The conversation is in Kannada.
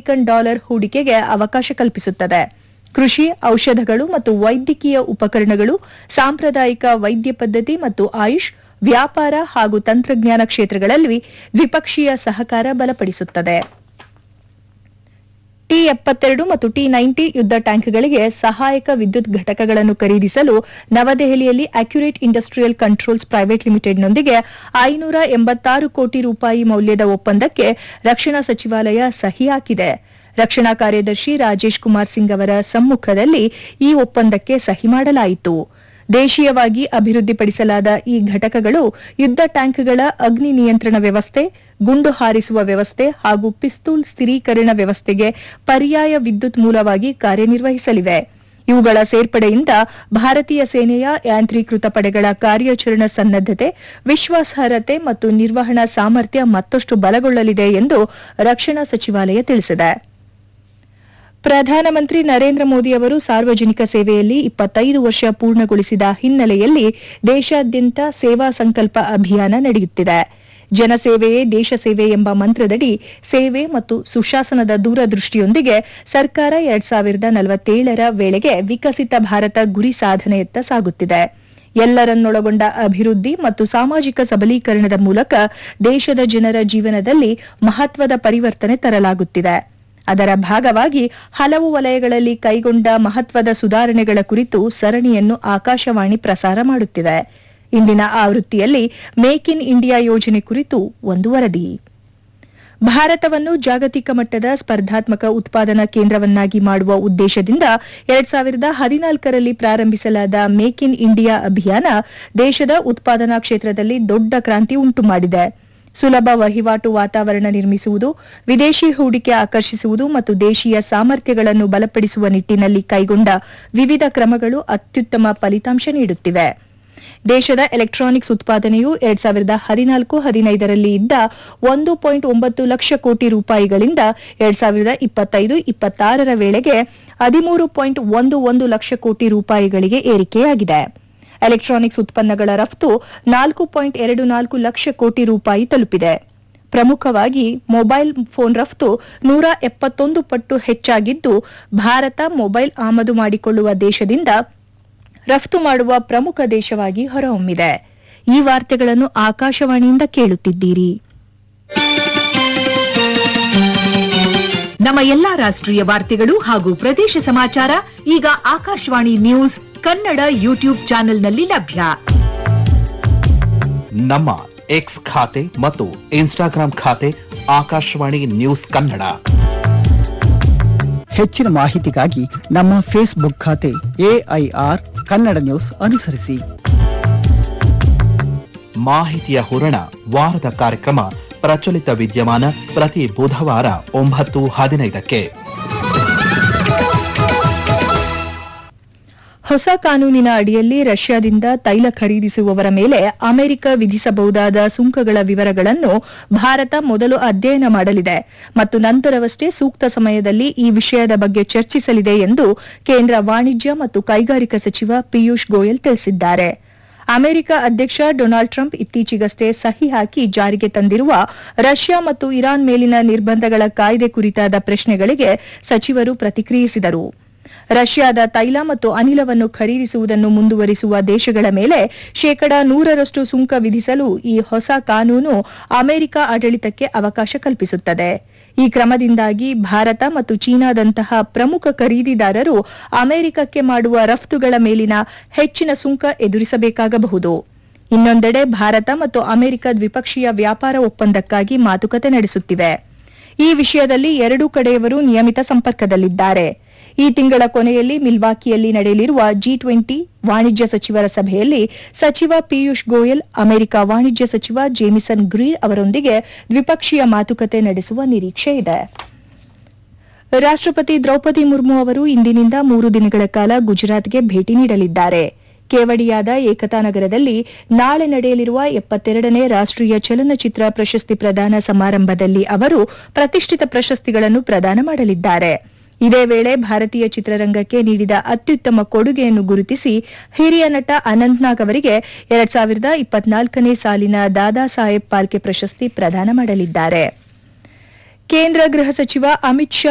ಅಮೆರಿಕನ್ ಡಾಲರ್ ಹೂಡಿಕೆಗೆ ಅವಕಾಶ ಕಲ್ಪಿಸುತ್ತದೆ ಕೃಷಿ ಔಷಧಗಳು ಮತ್ತು ವೈದ್ಯಕೀಯ ಉಪಕರಣಗಳು ಸಾಂಪ್ರದಾಯಿಕ ವೈದ್ಯ ಪದ್ಧತಿ ಮತ್ತು ಆಯುಷ್ ವ್ಯಾಪಾರ ಹಾಗೂ ತಂತ್ರಜ್ಞಾನ ಕ್ಷೇತ್ರಗಳಲ್ಲಿ ದ್ವಿಪಕ್ಷೀಯ ಸಹಕಾರ ಬಲಪಡಿಸುತ್ತದೆ ಟಿ ಎಪ್ಪತ್ತೆರಡು ಮತ್ತು ಟಿ ನೈಂಟಿ ಯುದ್ಧ ಟ್ಯಾಂಕ್ಗಳಿಗೆ ಸಹಾಯಕ ವಿದ್ಯುತ್ ಘಟಕಗಳನ್ನು ಖರೀದಿಸಲು ನವದೆಹಲಿಯಲ್ಲಿ ಅಕ್ಯುರೇಟ್ ಇಂಡಸ್ಟ್ರಿಯಲ್ ಕಂಟ್ರೋಲ್ಸ್ ಪ್ರೈವೇಟ್ ಲಿಮಿಟೆಡ್ನೊಂದಿಗೆ ಐನೂರ ಎಂಬತ್ತಾರು ಕೋಟಿ ರೂಪಾಯಿ ಮೌಲ್ಯದ ಒಪ್ಪಂದಕ್ಕೆ ರಕ್ಷಣಾ ಸಚಿವಾಲಯ ಸಹಿ ಹಾಕಿದೆ ರಕ್ಷಣಾ ಕಾರ್ಯದರ್ಶಿ ರಾಜೇಶ್ ಕುಮಾರ್ ಸಿಂಗ್ ಅವರ ಸಮ್ಮುಖದಲ್ಲಿ ಈ ಒಪ್ಪಂದಕ್ಕೆ ಸಹಿ ಮಾಡಲಾಯಿತು ದೇಶೀಯವಾಗಿ ಅಭಿವೃದ್ಧಿಪಡಿಸಲಾದ ಈ ಘಟಕಗಳು ಯುದ್ಧ ಟ್ಯಾಂಕ್ಗಳ ಅಗ್ನಿ ನಿಯಂತ್ರಣ ವ್ಯವಸ್ಥೆ ಗುಂಡು ಹಾರಿಸುವ ವ್ಯವಸ್ಥೆ ಹಾಗೂ ಪಿಸ್ತೂಲ್ ಸ್ಥಿರೀಕರಣ ವ್ಯವಸ್ಥೆಗೆ ಪರ್ಯಾಯ ವಿದ್ಯುತ್ ಮೂಲವಾಗಿ ಕಾರ್ಯನಿರ್ವಹಿಸಲಿವೆ ಇವುಗಳ ಸೇರ್ಪಡೆಯಿಂದ ಭಾರತೀಯ ಸೇನೆಯ ಯಾಂತ್ರೀಕೃತ ಪಡೆಗಳ ಕಾರ್ಯಾಚರಣಾ ಸನ್ನದ್ದತೆ ವಿಶ್ವಾಸಾರ್ಹತೆ ಮತ್ತು ನಿರ್ವಹಣಾ ಸಾಮರ್ಥ್ಯ ಮತ್ತಷ್ಟು ಬಲಗೊಳ್ಳಲಿದೆ ಎಂದು ರಕ್ಷಣಾ ಸಚಿವಾಲಯ ತಿಳಿಸಿದೆ ಪ್ರಧಾನಮಂತ್ರಿ ನರೇಂದ್ರ ಮೋದಿ ಅವರು ಸಾರ್ವಜನಿಕ ಸೇವೆಯಲ್ಲಿ ಇಪ್ಪತ್ತೈದು ವರ್ಷ ಪೂರ್ಣಗೊಳಿಸಿದ ಹಿನ್ನೆಲೆಯಲ್ಲಿ ದೇಶಾದ್ಯಂತ ಸೇವಾ ಸಂಕಲ್ಪ ಅಭಿಯಾನ ನಡೆಯುತ್ತಿದೆ ಜನಸೇವೆಯೇ ದೇಶ ಸೇವೆ ಎಂಬ ಮಂತ್ರದಡಿ ಸೇವೆ ಮತ್ತು ಸುಶಾಸನದ ದೂರದೃಷ್ಟಿಯೊಂದಿಗೆ ಸರ್ಕಾರ ಎರಡ್ ಸಾವಿರದ ನಲವತ್ತೇಳರ ವೇಳೆಗೆ ವಿಕಸಿತ ಭಾರತ ಗುರಿ ಸಾಧನೆಯತ್ತ ಸಾಗುತ್ತಿದೆ ಎಲ್ಲರನ್ನೊಳಗೊಂಡ ಅಭಿವೃದ್ಧಿ ಮತ್ತು ಸಾಮಾಜಿಕ ಸಬಲೀಕರಣದ ಮೂಲಕ ದೇಶದ ಜನರ ಜೀವನದಲ್ಲಿ ಮಹತ್ವದ ಪರಿವರ್ತನೆ ತರಲಾಗುತ್ತಿದೆ ಅದರ ಭಾಗವಾಗಿ ಹಲವು ವಲಯಗಳಲ್ಲಿ ಕೈಗೊಂಡ ಮಹತ್ವದ ಸುಧಾರಣೆಗಳ ಕುರಿತು ಸರಣಿಯನ್ನು ಆಕಾಶವಾಣಿ ಪ್ರಸಾರ ಮಾಡುತ್ತಿದೆ ಇಂದಿನ ಆವೃತ್ತಿಯಲ್ಲಿ ಮೇಕ್ ಇನ್ ಇಂಡಿಯಾ ಯೋಜನೆ ಕುರಿತು ಒಂದು ವರದಿ ಭಾರತವನ್ನು ಜಾಗತಿಕ ಮಟ್ಟದ ಸ್ಪರ್ಧಾತ್ಮಕ ಉತ್ಪಾದನಾ ಕೇಂದ್ರವನ್ನಾಗಿ ಮಾಡುವ ಉದ್ದೇಶದಿಂದ ಎರಡ್ ಸಾವಿರದ ಹದಿನಾಲ್ಕರಲ್ಲಿ ಪ್ರಾರಂಭಿಸಲಾದ ಮೇಕ್ ಇನ್ ಇಂಡಿಯಾ ಅಭಿಯಾನ ದೇಶದ ಉತ್ಪಾದನಾ ಕ್ಷೇತ್ರದಲ್ಲಿ ದೊಡ್ಡ ಕ್ರಾಂತಿ ಉಂಟುಮಾಡಿದೆ ಸುಲಭ ವಹಿವಾಟು ವಾತಾವರಣ ನಿರ್ಮಿಸುವುದು ವಿದೇಶಿ ಹೂಡಿಕೆ ಆಕರ್ಷಿಸುವುದು ಮತ್ತು ದೇಶೀಯ ಸಾಮರ್ಥ್ಯಗಳನ್ನು ಬಲಪಡಿಸುವ ನಿಟ್ಟಿನಲ್ಲಿ ಕೈಗೊಂಡ ವಿವಿಧ ಕ್ರಮಗಳು ಅತ್ಯುತ್ತಮ ಫಲಿತಾಂಶ ನೀಡುತ್ತಿವೆ ದೇಶದ ಎಲೆಕ್ಟ್ರಾನಿಕ್ಸ್ ಉತ್ಪಾದನೆಯು ಎರಡ್ ಸಾವಿರದ ಹದಿನಾಲ್ಕು ಹದಿನೈದರಲ್ಲಿ ಇದ್ದ ಒಂದು ಪಾಯಿಂಟ್ ಒಂಬತ್ತು ಲಕ್ಷ ಕೋಟಿ ರೂಪಾಯಿಗಳಿಂದ ಎರಡ್ ಸಾವಿರದ ಇಪ್ಪತ್ತೈದು ಇಪ್ಪತ್ತಾರರ ವೇಳೆಗೆ ಹದಿಮೂರು ಪಾಯಿಂಟ್ ಒಂದು ಒಂದು ಲಕ್ಷ ಕೋಟಿ ರೂಪಾಯಿಗಳಿಗೆ ಏರಿಕೆಯಾಗಿದೆ ಎಲೆಕ್ಟ್ರಾನಿಕ್ಸ್ ಉತ್ಪನ್ನಗಳ ರಫ್ತು ನಾಲ್ಕು ಪಾಯಿಂಟ್ ಎರಡು ನಾಲ್ಕು ಲಕ್ಷ ಕೋಟಿ ರೂಪಾಯಿ ತಲುಪಿದೆ ಪ್ರಮುಖವಾಗಿ ಮೊಬೈಲ್ ಫೋನ್ ರಫ್ತು ನೂರ ಎಪ್ಪತ್ತೊಂದು ಪಟ್ಟು ಹೆಚ್ಚಾಗಿದ್ದು ಭಾರತ ಮೊಬೈಲ್ ಆಮದು ಮಾಡಿಕೊಳ್ಳುವ ದೇಶದಿಂದ ರಫ್ತು ಮಾಡುವ ಪ್ರಮುಖ ದೇಶವಾಗಿ ಹೊರಹೊಮ್ಮಿದೆ ಈ ವಾರ್ತೆಗಳನ್ನು ಆಕಾಶವಾಣಿಯಿಂದ ಕೇಳುತ್ತಿದ್ದೀರಿ ನಮ್ಮ ಎಲ್ಲಾ ರಾಷ್ಟ್ರೀಯ ವಾರ್ತೆಗಳು ಹಾಗೂ ಪ್ರದೇಶ ಸಮಾಚಾರ ಈಗ ಆಕಾಶವಾಣಿ ನ್ಯೂಸ್ ಕನ್ನಡ ಯೂಟ್ಯೂಬ್ ಚಾನೆಲ್ನಲ್ಲಿ ಲಭ್ಯ ನಮ್ಮ ಎಕ್ಸ್ ಖಾತೆ ಮತ್ತು ಇನ್ಸ್ಟಾಗ್ರಾಂ ಖಾತೆ ಆಕಾಶವಾಣಿ ನ್ಯೂಸ್ ಕನ್ನಡ ಹೆಚ್ಚಿನ ಮಾಹಿತಿಗಾಗಿ ನಮ್ಮ ಫೇಸ್ಬುಕ್ ಖಾತೆ ಎಐಆರ್ ಕನ್ನಡ ನ್ಯೂಸ್ ಅನುಸರಿಸಿ ಮಾಹಿತಿಯ ಹೂರಣ ವಾರದ ಕಾರ್ಯಕ್ರಮ ಪ್ರಚಲಿತ ವಿದ್ಯಮಾನ ಪ್ರತಿ ಬುಧವಾರ ಒಂಬತ್ತು ಹದಿನೈದಕ್ಕೆ ಹೊಸ ಕಾನೂನಿನ ಅಡಿಯಲ್ಲಿ ರಷ್ಯಾದಿಂದ ತೈಲ ಖರೀದಿಸುವವರ ಮೇಲೆ ಅಮೆರಿಕ ವಿಧಿಸಬಹುದಾದ ಸುಂಕಗಳ ವಿವರಗಳನ್ನು ಭಾರತ ಮೊದಲು ಅಧ್ಯಯನ ಮಾಡಲಿದೆ ಮತ್ತು ನಂತರವಷ್ಟೇ ಸೂಕ್ತ ಸಮಯದಲ್ಲಿ ಈ ವಿಷಯದ ಬಗ್ಗೆ ಚರ್ಚಿಸಲಿದೆ ಎಂದು ಕೇಂದ್ರ ವಾಣಿಜ್ಯ ಮತ್ತು ಕೈಗಾರಿಕಾ ಸಚಿವ ಪಿಯೂಷ್ ಗೋಯಲ್ ತಿಳಿಸಿದ್ದಾರೆ ಅಮೆರಿಕ ಅಧ್ಯಕ್ಷ ಡೊನಾಲ್ಡ್ ಟ್ರಂಪ್ ಇತ್ತೀಚೆಗಷ್ಟೇ ಸಹಿ ಹಾಕಿ ಜಾರಿಗೆ ತಂದಿರುವ ರಷ್ಯಾ ಮತ್ತು ಇರಾನ್ ಮೇಲಿನ ನಿರ್ಬಂಧಗಳ ಕಾಯ್ದೆ ಕುರಿತಾದ ಪ್ರಶ್ನೆಗಳಿಗೆ ಸಚಿವರು ಪ್ರತಿಕ್ರಿಯಿಸಿದರು ರಷ್ಯಾದ ತೈಲ ಮತ್ತು ಅನಿಲವನ್ನು ಖರೀದಿಸುವುದನ್ನು ಮುಂದುವರಿಸುವ ದೇಶಗಳ ಮೇಲೆ ಶೇಕಡಾ ನೂರರಷ್ಟು ಸುಂಕ ವಿಧಿಸಲು ಈ ಹೊಸ ಕಾನೂನು ಅಮೆರಿಕ ಆಡಳಿತಕ್ಕೆ ಅವಕಾಶ ಕಲ್ಪಿಸುತ್ತದೆ ಈ ಕ್ರಮದಿಂದಾಗಿ ಭಾರತ ಮತ್ತು ಚೀನಾದಂತಹ ಪ್ರಮುಖ ಖರೀದಿದಾರರು ಅಮೆರಿಕಕ್ಕೆ ಮಾಡುವ ರಫ್ತುಗಳ ಮೇಲಿನ ಹೆಚ್ಚಿನ ಸುಂಕ ಎದುರಿಸಬೇಕಾಗಬಹುದು ಇನ್ನೊಂದೆಡೆ ಭಾರತ ಮತ್ತು ಅಮೆರಿಕ ದ್ವಿಪಕ್ಷೀಯ ವ್ಯಾಪಾರ ಒಪ್ಪಂದಕ್ಕಾಗಿ ಮಾತುಕತೆ ನಡೆಸುತ್ತಿವೆ ಈ ವಿಷಯದಲ್ಲಿ ಎರಡೂ ಕಡೆಯವರು ನಿಯಮಿತ ಸಂಪರ್ಕದಲ್ಲಿದ್ದಾರೆ ಈ ತಿಂಗಳ ಕೊನೆಯಲ್ಲಿ ಮಿಲ್ವಾಕಿಯಲ್ಲಿ ನಡೆಯಲಿರುವ ಜಿ ಟ್ವೆಂಟಿ ವಾಣಿಜ್ಯ ಸಚಿವರ ಸಭೆಯಲ್ಲಿ ಸಚಿವ ಪಿಯೂಷ್ ಗೋಯಲ್ ಅಮೆರಿಕ ವಾಣಿಜ್ಯ ಸಚಿವ ಜೇಮಿಸನ್ ಗ್ರೀರ್ ಅವರೊಂದಿಗೆ ದ್ವಿಪಕ್ಷೀಯ ಮಾತುಕತೆ ನಡೆಸುವ ನಿರೀಕ್ಷೆ ಇದೆ ರಾಷ್ಟ್ರಪತಿ ದ್ರೌಪದಿ ಮುರ್ಮು ಅವರು ಇಂದಿನಿಂದ ಮೂರು ದಿನಗಳ ಕಾಲ ಗುಜರಾತ್ಗೆ ಭೇಟಿ ನೀಡಲಿದ್ದಾರೆ ಕೇವಡಿಯಾದ ಏಕತಾ ನಗರದಲ್ಲಿ ನಾಳೆ ನಡೆಯಲಿರುವ ಎಪ್ಪತ್ತೆರಡನೇ ರಾಷ್ಟ್ರೀಯ ಚಲನಚಿತ್ರ ಪ್ರಶಸ್ತಿ ಪ್ರದಾನ ಸಮಾರಂಭದಲ್ಲಿ ಅವರು ಪ್ರತಿಷ್ಠಿತ ಪ್ರಶಸ್ತಿಗಳನ್ನು ಪ್ರದಾನ ಮಾಡಲಿದ್ದಾರೆ ಇದೇ ವೇಳೆ ಭಾರತೀಯ ಚಿತ್ರರಂಗಕ್ಕೆ ನೀಡಿದ ಅತ್ಯುತ್ತಮ ಕೊಡುಗೆಯನ್ನು ಗುರುತಿಸಿ ಹಿರಿಯ ನಟ ಅನಂತ್ನಾಗ್ ಅವರಿಗೆ ಎರಡ್ ಸಾವಿರದ ಇಪ್ಪತ್ನಾಲ್ಕನೇ ಸಾಲಿನ ದಾದಾ ಸಾಹೇಬ್ ಪಾಲ್ಕೆ ಪ್ರಶಸ್ತಿ ಪ್ರದಾನ ಮಾಡಲಿದ್ದಾರೆ ಕೇಂದ್ರ ಗೃಹ ಸಚಿವ ಅಮಿತ್ ಶಾ